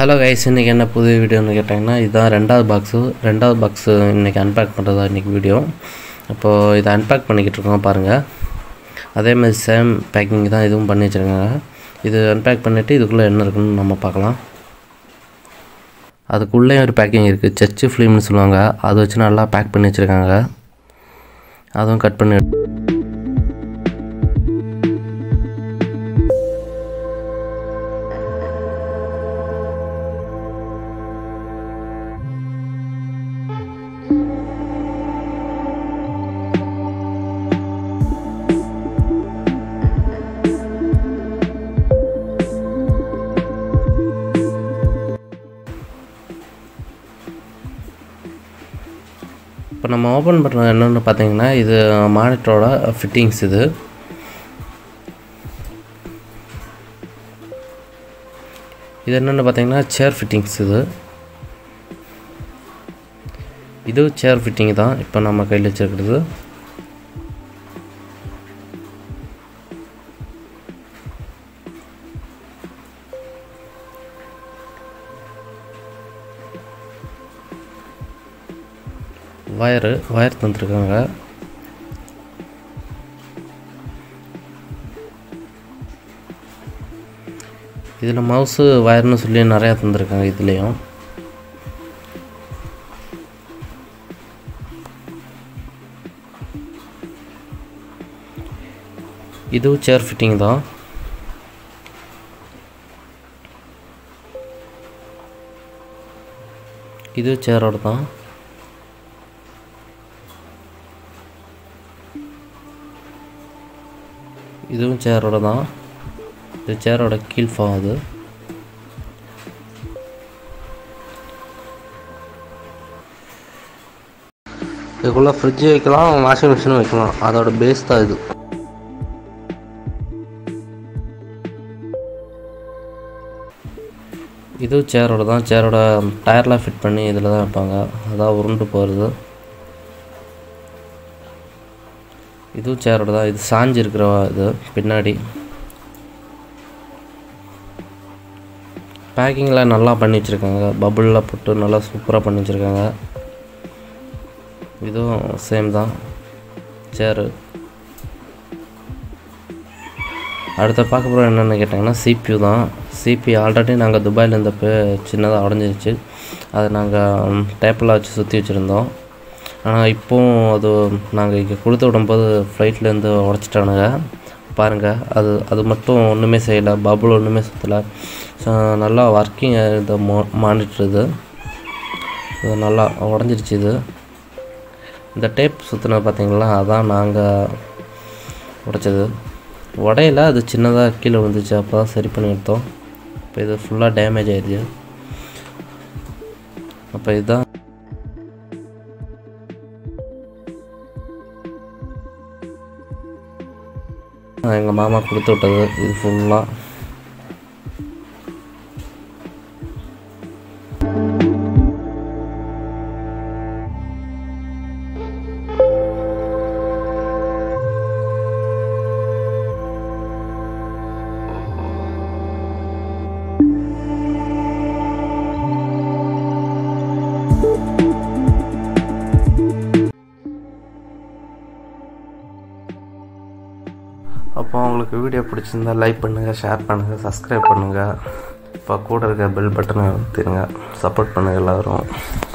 hello guys இன்றைக்கி என்ன புது வீடியோன்னு கேட்டிங்கன்னா இதுதான் ரெண்டாவது பாக்ஸு ரெண்டாவது பாக்ஸு இன்றைக்கி அன்பேக் பண்ணுறதா இன்றைக்கி வீடியோ அப்போது இதை அன்பேக் பண்ணிக்கிட்டு இருக்கோம் பாருங்கள் அதே மாதிரி சேம் பேக்கிங் தான் இதுவும் பண்ணி வச்சுருக்காங்க இது அன்பேக் பண்ணிவிட்டு இதுக்குள்ளே என்ன இருக்குன்னு நம்ம பார்க்கலாம் அதுக்குள்ளே ஒரு பேக்கிங் இருக்குது சர்ச்சு ஃபிலிம்னு சொல்லுவாங்க அதை வச்சு நல்லா பேக் பண்ணி வச்சுருக்காங்க அதுவும் கட் பண்ணி இப்போ நம்ம ஓப்பன் பண்ணுறது என்னென்னு பார்த்தீங்கன்னா இது மானிட்டரோட ஃபிட்டிங்ஸ் இது இது என்னென்னு பார்த்தீங்கன்னா சேர் ஃபிட்டிங்ஸ் இது இது சேர் ஃபிட்டிங் தான் இப்போ நம்ம கையில் வச்சுருக்கிறது வயரு வயர் தந்துருக்காங்க இதில் மவுஸு வயர்னு சொல்லி நிறையா தந்துருக்காங்க இதுலேயும் இதுவும் சேர் ஃபிட்டிங் தான் இது சேரோட தான் இதுவும் சேரோட தான் இது சேரோட கீழ்ஃபா அது இதுக்குள்ளே ஃப்ரிட்ஜ் வைக்கலாம் வாஷிங் மிஷினும் வைக்கலாம் அதோட பேஸ் தான் இது இதுவும் சேரோட தான் சேரோட டயர்லாம் ஃபிட் பண்ணி இதில் தான் வைப்பாங்க அதான் உருண்டு போகிறது இதுவும் சேரோட தான் இது சாஞ்சு இருக்கிற இது பின்னாடி பேக்கிங்லாம் நல்லா பண்ணி வச்சுருக்காங்க பபுளில் போட்டு நல்லா சூப்பராக பண்ணி வச்சுருக்காங்க இதுவும் சேம் தான் சேரு அடுத்த பார்க்க போகிற என்னென்னு கேட்டிங்கன்னா சிபியூ தான் சிபி ஆல்ரெடி நாங்கள் துபாயில் இருந்தப்போ சின்னதாக உடஞ்சிருச்சு அதை நாங்கள் டேப்பில் வச்சு சுற்றி வச்சுருந்தோம் ஆனால் இப்போவும் அது நாங்கள் இங்கே கொடுத்து விடும்போது ஃப்ளைட்லேருந்து உடச்சிட்டானுங்க பாருங்கள் அது அது மட்டும் ஒன்றுமே செய்யலை பபுள் ஒன்றுமே சுற்றலை நல்லா ஒர்க்கிங் இந்த மோ மானிட்டர் இது இது நல்லா உடஞ்சிருச்சு இது இந்த டேப் சுற்றினது பார்த்தீங்களா அதான் நாங்கள் உடைச்சது உடையில அது சின்னதாக கீழே விழுந்துச்சு அப்போ தான் சரி பண்ணி எடுத்தோம் இப்போ இது ஃபுல்லாக டேமேஜ் ஆயிடுச்சு அப்போ இதுதான் எங்கள் மாமா கொடுத்து விட்டது இது ஃபுல்லாக அப்போ உங்களுக்கு வீடியோ பிடிச்சிருந்தா லைக் பண்ணுங்கள் ஷேர் பண்ணுங்கள் சப்ஸ்கிரைப் பண்ணுங்கள் இப்போ கூட இருக்க பெல் பட்டனை திருங்க சப்போர்ட் பண்ணுங்கள் எல்லோரும்